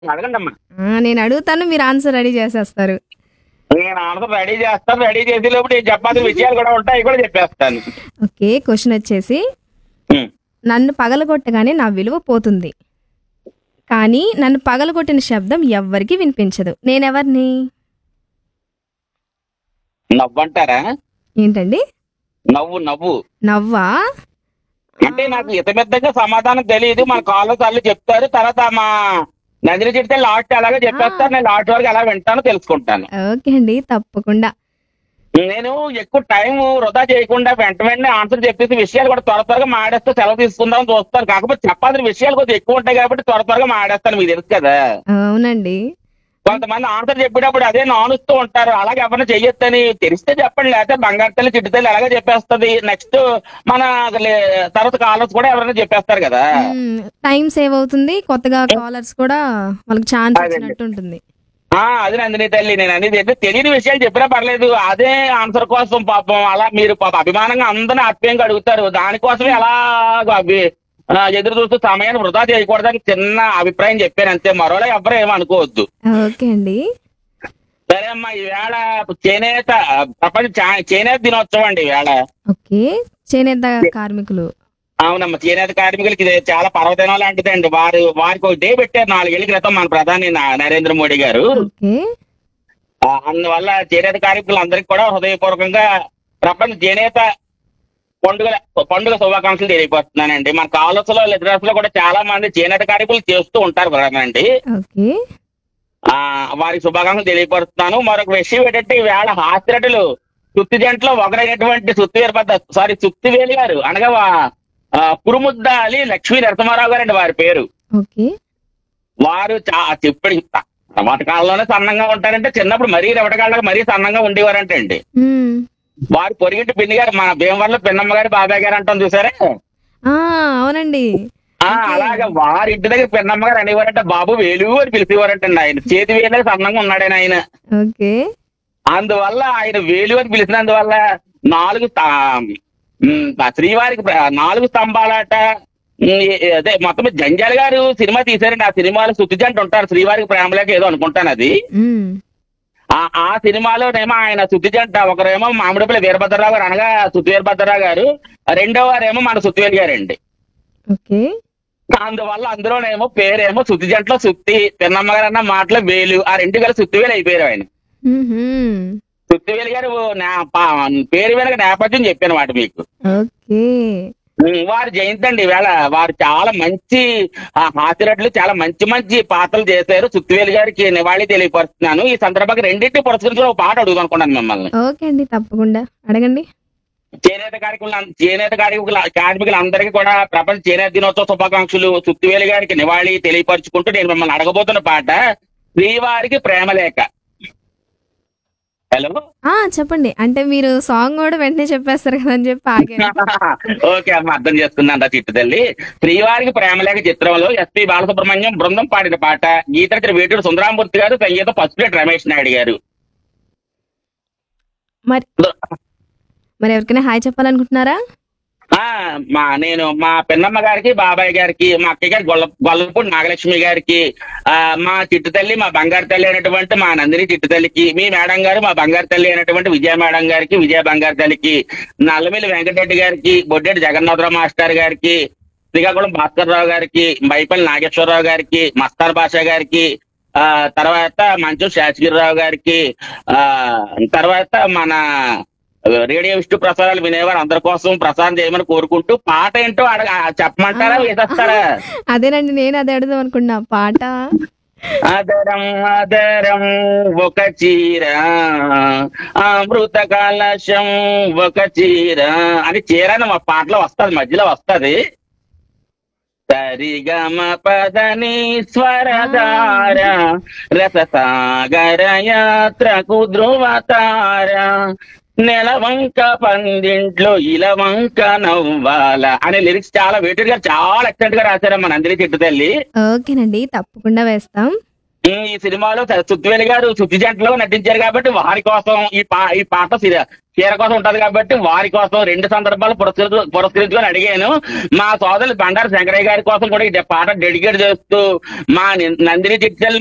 అడగండి అమ్మా ఆ, నేను అడుగుతాను మీరు ఆన్సర్ రెడీ చేసేస్తారు నేను ఆన్సర్ రెడీ చేస్తాను రెడీ చేసే లోపు నేను చెప్పాల్సిన విషయాలు కూడా ఉంటాయి అవి కూడా చెప్పేస్తాను ఓకే క్వశ్చన్ వచ్చేసి ఉమ్. నన్ను పగలగొట్టగానే నా విలువ పోతుంది కానీ నన్ను పగలగొట్టిన శబ్దం ఎవ్వరికి వినిపించదు నేనెవరిని నవ్వంటారా ఏంటండి నవ్వు నవ్వు నవ్వా అంటే నాకు ఇతమిద్దంగా సమాధానం తెలియదు మన కాళ్ళ సార్లు చెప్తారు తర్వాత మా నందిని చెప్తే లాస్ట్ అలాగే చెప్పేస్తారు నేను లాస్ట్ వరకు ఎలా వింటానో తెలుసుకుంటాను ఓకే అండి తప్పకుండా నేను ఎక్కువ టైం వృధా చేయకుండా వెంట వెంటనే ఆన్సర్ చెప్పేసి విషయాలు కూడా త్వర త్వరగా మాడేస్తే సెలవు తీసుకుందాం చూస్తాను కాకపోతే చెప్పాల్సిన విషయాలు కొంచెం ఎక్కువ ఉంటాయి కాబట్టి త్వర త్వరగా మాడేస్తాను మీకు తెలుసు కదా అవునండి కొంతమంది ఆన్సర్ చెప్పేటప్పుడు అదే నానుస్తూ ఉంటారు అలాగే ఎవరిని చెయ్యొద్దని తెలిస్తే చెప్పండి లేకపోతే బంగారు తల్లి చిట్టు తల్లి అలాగే చెప్పేస్తుంది నెక్స్ట్ మన లే- తర్వాత కాలర్స్ కూడా ఎవరైనా చెప్పేస్తారు కదా టైం సేవ్ అవుతుంది కొత్తగా కాలర్స్ కూడా వాళ్ళకి ఛాన్స్ అదండి. ఇచ్చినట్టు ఉంటుంది ఆ అది నందిని తల్లి నేను అనేది ఏంటంటే తెలియని విషయాలు చెప్పినా పర్లేదు అదే ఆన్సర్ కోసం పాపం అలా మీరు పాప అభిమానంగా అందరిని ఆత్మీయంగా అడుగుతారు దానికోసమే అలా అవి ఆ, ఎదురు చూస్తూ సమయాన్ని వృధా చేయకూడదని చిన్న అభిప్రాయం చెప్పాను అంతే మరోలా ఎవరు ఏమో అనుకోవద్దు ఓకే అండి సరే అమ్మా ఈవేళ చేనేత ప్రపంచ చా- చేనేత దినోత్సవం అండి ఈవేళ ఓకే చేనేత కార్మికులు అవునమ్మా చేనేత కార్మికులకి ఇది చాలా పర్వదినం లాంటిదండి వారు వారికి ఒక డే పెట్టారు నాలుగేళ్ల క్రితం మన ప్రధాని నా- నరేంద్ర మోడీ గారు ఓకే ఆ, అందువల్ల చేనేత కార్మికులందరికీ కూడా హృదయపూర్వకంగా ప్రపంచ చేనేత పండుగ పండుగ శుభాకాంక్షలు తెలియపరుస్తున్నానండి మన కాలస్లో లిటరస్ లో కూడా చాలా మంది చేనేత కార్మికులు చేస్తూ ఉంటారు కదండి ఓకే ఆ వారికి శుభాకాంక్షలు తెలియపరుస్తున్నాను మరొక విషయం ఏంటంటే ఈవేళ హాస్పిటల్ సుత్తి జంటలో ఒకరైనటువంటి సుత్తి వీరభద్ర సారీ సుత్తివేలి గారు అనగా వా- ఆ, కురుముద్ద అలి లక్ష్మీ నరసింహారావు గారండి వారి పేరు ఓకే వారు చా చెప్పడి రవటకాలంలోనే సన్నంగా ఉంటారంటే చిన్నప్పుడు మరీ రవటకాళ్ళకి మరీ సన్నంగా ఉండేవారంటే అండి మ్మ్. వారు పొరిగింటి పిన్ని గారు మన భీమవరంలో పిన్నమ్మ గారి బాబాయ్ గారు అంటాం చూసారా ఆ అవునండి ఆ అలాగా వారి ఇంటి దగ్గర పిన్నమ్మ గారు అనేవారంటే బాబు వేలు అని పిలిచేవారంటండి ఆయన చేతి వేలే సన్నంగా ఉన్నాడని ఆయన ఓకే అందువల్ల ఆయన వేలు అని పిలిచినందువల్ల నాలుగు స్తా- ఉమ్, ఆ శ్రీవారికి ప్ర- నాలుగు స్తంభాలట ఉమ్, ఏ- అదే మొత్తం మీద జంజాల్ గారు సినిమా తీశారండి ఆ సినిమాలో సుత్తి జంట ఉంటారు శ్రీవారికి ప్రేమలేక ఏదో అనుకుంటాను అది మ్మ్. ఆ ఆ సినిమాలోనేమో ఆయన సుత్తి జంట ఒకరేమో మామిడిపల్లి వీరభద్రరావు గారు అనగా సుత్తి వీరభద్రరావు గారు రెండో వారేమో మన సుత్తివేలు గారండి ఓకే అందువల్ల అందులోనేమో పేరేమో సుత్తి జంటలో సుత్తి తిన్నమ్మ గారు అన్న మాటలో వేలు ఆ రెండు కలిసి సుత్తివేలు అయిపోయారు ఆయన మ్మ్హ్మ్. సుత్తివేలు గారు నా- పా- పేరు వెనక నేపథ్యం చెప్పాను మాట మీకు ఓకే ఉమ్, వారి జయంతి అండి ఈవేళ వారు చాలా మంచి ఆ హాస్యనటులు చాలా మంచి మంచి పాత్రలు చేశారు సుత్తివేలు గారికి నివాళి తెలియపరుస్తున్నాను ఈ సందర్భంగా రెండింటి పురస్కరించి ఒక పాట అడుగుదాం అనుకున్నాను మిమ్మల్ని ఓకే అండి తప్పకుండా అడగండి చేనేత కార్మికులు చేనేత కార్మికుల కార్మికులందరికీ కూడా ప్రపంచ చేనేత దినోత్సవ శుభాకాంక్షలు సుత్తివేలు గారికి నివాళి తెలియపరుచుకుంటూ నేను మిమ్మల్ని అడగబోతున్న పాట శ్రీవారికి ప్రేమలేఖ హలో ఆ చెప్పండి అంటే మీరు సాంగ్ కూడా వెంటనే చెప్పేస్తారు కదా అని చెప్పి ఆగాను ఓకే అమ్మ అర్థం చేసుకున్నాను రా చిట్టు తల్లి శ్రీవారికి ప్రేమలేఖ చిత్రంలో ఎస్పి బాలసుబ్రహ్మణ్యం బృందం పాడిన పాట గీతరచన వేటూరు సుందరామూర్తి గారు సంగీత పసుపులేటి రమేష్ నాయుడు గారు మరి మరి ఎవరికైనా హాయ్ చెప్పాలనుకుంటున్నారా ఆ మా నేను మా పిన్నమ్మ గారికి బాబాయ్ గారికి మా అక్కయ్య గారి గొల్ల గొల్లపూడి నాగలక్ష్మి గారికి ఆ మా చిట్టు తల్లి మా బంగారు తల్లి అయినటువంటి మా నందిని చిట్టు తల్లికి మీ మేడం గారు మా బంగారు తల్లి అయినటువంటి విజయ మేడం గారికి విజయ బంగారు తల్లికి నల్లమిల్లి వెంకటరెడ్డి గారికి బొడ్డెడ్డి జగన్నాథరావు మాస్టర్ గారికి శ్రీకాకుళం భాస్కర్ రావు గారికి బైపల్లి నాగేశ్వరరావు గారికి మస్తాన్ బాషా గారికి ఆ తర్వాత మంచు శాసగిరిరావు గారికి ఆ తర్వాత మన రేడియో విష్ణు ప్రసారాలు వినేవారు అందరి కోసం ప్రసారం చేయమని కోరుకుంటూ పాట ఏంటో అడగ చెప్పమంటారా వేసేస్తారా అదేనండి నేను అదే అడుగుదాం అనుకున్నా పాట ఆదరం ఆదరం ఒక చీర అమృత కలశం ఒక చీర అని చీర అని మా పాటలో వస్తది మధ్యలో వస్తది సరిగమ పదని స్వరధార రససాగర యాత్రకు ధృవతార నెలవంక పందింట్లో ఇలవంక నవ్వాల అనే లిరిక్స్ చాలా వేటూరు గారు చాలా ఎక్సలెంట్ గా రాశారమ్మా నందిని చెట్టు తల్లి ఓకేనండి తప్పకుండా వేస్తాం ఈ సినిమాలో సుత్తివేలి గారు సుత్తి జంటలో నటించారు కాబట్టి వారి కోసం ఈ పా ఈ పాట సి- చీర కోసం ఉంటది కాబట్టి వారి కోసం రెండు సందర్భాలు పురస్కరించు పురస్కరించుకొని అడిగాను మా సోదరులు బండారు శంకరయ్య గారి కోసం కూడా ఈ పాట డెడికేట్ చేస్తూ మా ని- నందిని చిట్టెల్